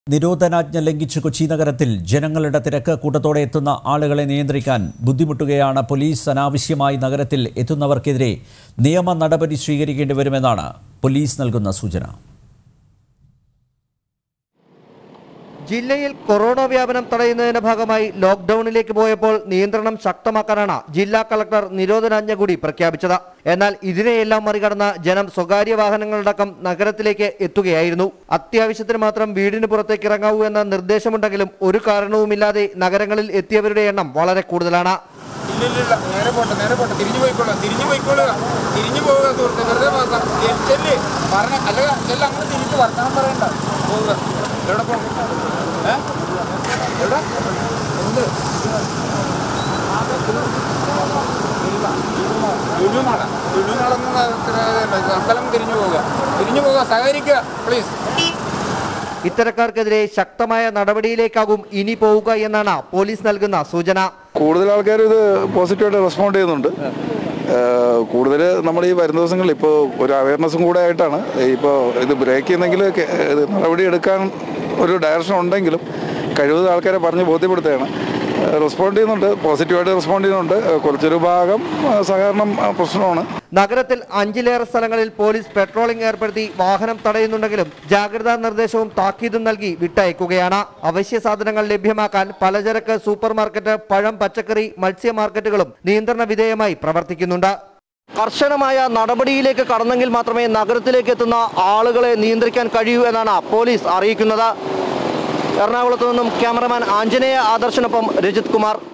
നിരോധനാജ്ഞ ലംഘിച്ച് കൊച്ചി നഗരത്തിൽ ജനങ്ങളുടെ തിരക്ക് കൂട്ടത്തോടെ എത്തുന്ന ആളുകളെ നിയന്ത്രിക്കാൻ ബുദ്ധിമുട്ടുകയാണ് പോലീസ് അനാവശ്യമായി നഗരത്തിൽ എത്തുന്നവർക്കെതിരെ നിയമ നടപടി സ്വീകരിക്കേണ്ടി വരുമെന്നാണ് പോലീസ് നൽകുന്ന സൂചന ജില്ലയിൽ കൊറോണ വ്യാപനം തടയുന്നതിന്റെ ഭാഗമായി ലോക്ക്ഡൌണിലേക്ക് പോയപ്പോൾ നിയന്ത്രണം ശക്തമാക്കാനാണ് ജില്ലാ കളക്ടർ നിരോധനാജ്ഞ കൂടി പ്രഖ്യാപിച്ചത് എന്നാൽ ഇതിനെയെല്ലാം മറികടന്ന് ജനം സ്വകാര്യ വാഹനങ്ങളടക്കം നഗരത്തിലേക്ക് എത്തുകയായിരുന്നു അത്യാവശ്യത്തിന് മാത്രം വീടിന് പുറത്തേക്ക് ഇറങ്ങാവൂ എന്ന നിർദ്ദേശമുണ്ടെങ്കിലും ഒരു കാരണവുമില്ലാതെ നഗരങ്ങളിൽ എത്തിയവരുടെ എണ്ണം വളരെ കൂടുതലാണ് ഇല്ലില്ലില്ല നേരെ പോട്ടെ നേരെ പോട്ടെ തിരിഞ്ഞു പോയിക്കൊള്ളുക തിരിഞ്ഞു പോയിക്കൊള്ളുക തിരിഞ്ഞു പോവുക സുഹൃത്തെ വെറുതെ പോകാം ചെല്ല് പറഞ്ഞ അല്ല ചെല്ല് അങ്ങനെ തിരിച്ച് വർത്തമാനം പറയണ്ട പോവുക എവിടെ പോകും ഏ എവിടെ എന്ത് ലുലുനാള ലുലുനാളൊന്നും സ്ഥലം തിരിഞ്ഞു പോവുക തിരിഞ്ഞു പോവുക സഹകരിക്കുക പ്ലീസ് ഇത്തരക്കാർക്കെതിരെ ശക്തമായ നടപടിയിലേക്കാകും ഇനി പോവുക എന്നാണ് പോലീസ് നൽകുന്ന സൂചന കൂടുതൽ ആൾക്കാർ ഇത് പോസിറ്റീവായിട്ട് റെസ്പോണ്ട് ചെയ്യുന്നുണ്ട് കൂടുതൽ നമ്മൾ ഈ വരുന്ന ദിവസങ്ങളിൽ ഇപ്പോൾ ഒരു അവയർനെസ്സും കൂടെ ആയിട്ടാണ് ഇപ്പോൾ ഇത് ബ്രേക്ക് ചെയ്യുന്നെങ്കിൽ കെ- ഇത് നടപടി എടുക്കാൻ ഒരു ഡയറക്ഷൻ ഉണ്ടെങ്കിലും കഴിവത് ആൾക്കാരെ പറഞ്ഞ് ബോധ്യപ്പെടുത്തുകയാണ് റെസ്പോണ്ട് ചെയ്യുന്നുണ്ട് പോസിറ്റീവായിട്ട് റെസ്പോണ്ട് ചെയ്യുന്നുണ്ട് കുറച്ചൊരു ഭാഗം ആ, സഹകരണം ആ, പ്രശ്നമാണ് നഗരത്തിൽ അഞ്ചിലേറെ സ്ഥലങ്ങളിൽ പോലീസ് പെട്രോളിംഗ് ഏർപ്പെടുത്തി വാഹനം തടയുന്നുണ്ടെങ്കിലും ജാഗ്രതാ നിർദ്ദേശവും താക്കീതും നൽകി വിട്ടയക്കുകയാണ് അവശ്യ സാധനങ്ങൾ ലഭ്യമാക്കാൻ പലചരക്ക് സൂപ്പർ മാർക്കറ്റ് പഴം പച്ചക്കറി മത്സ്യ മാർക്കറ്റുകളും നിയന്ത്രണ വിധേയമായി പ്രവർത്തിക്കുന്നുണ്ട് കർശനമായ നടപടിയിലേക്ക് കടന്നെങ്കിൽ മാത്രമേ നഗരത്തിലേക്ക് എത്തുന്ന ആളുകളെ നിയന്ത്രിക്കാൻ കഴിയൂ എന്നാണ് പോലീസ് അറിയിക്കുന്നത് എറണാകുളത്തു നിന്നും ക്യാമറമാൻ ആഞ്ജനേയ ആദർശനൊപ്പം രജിത് കുമാർ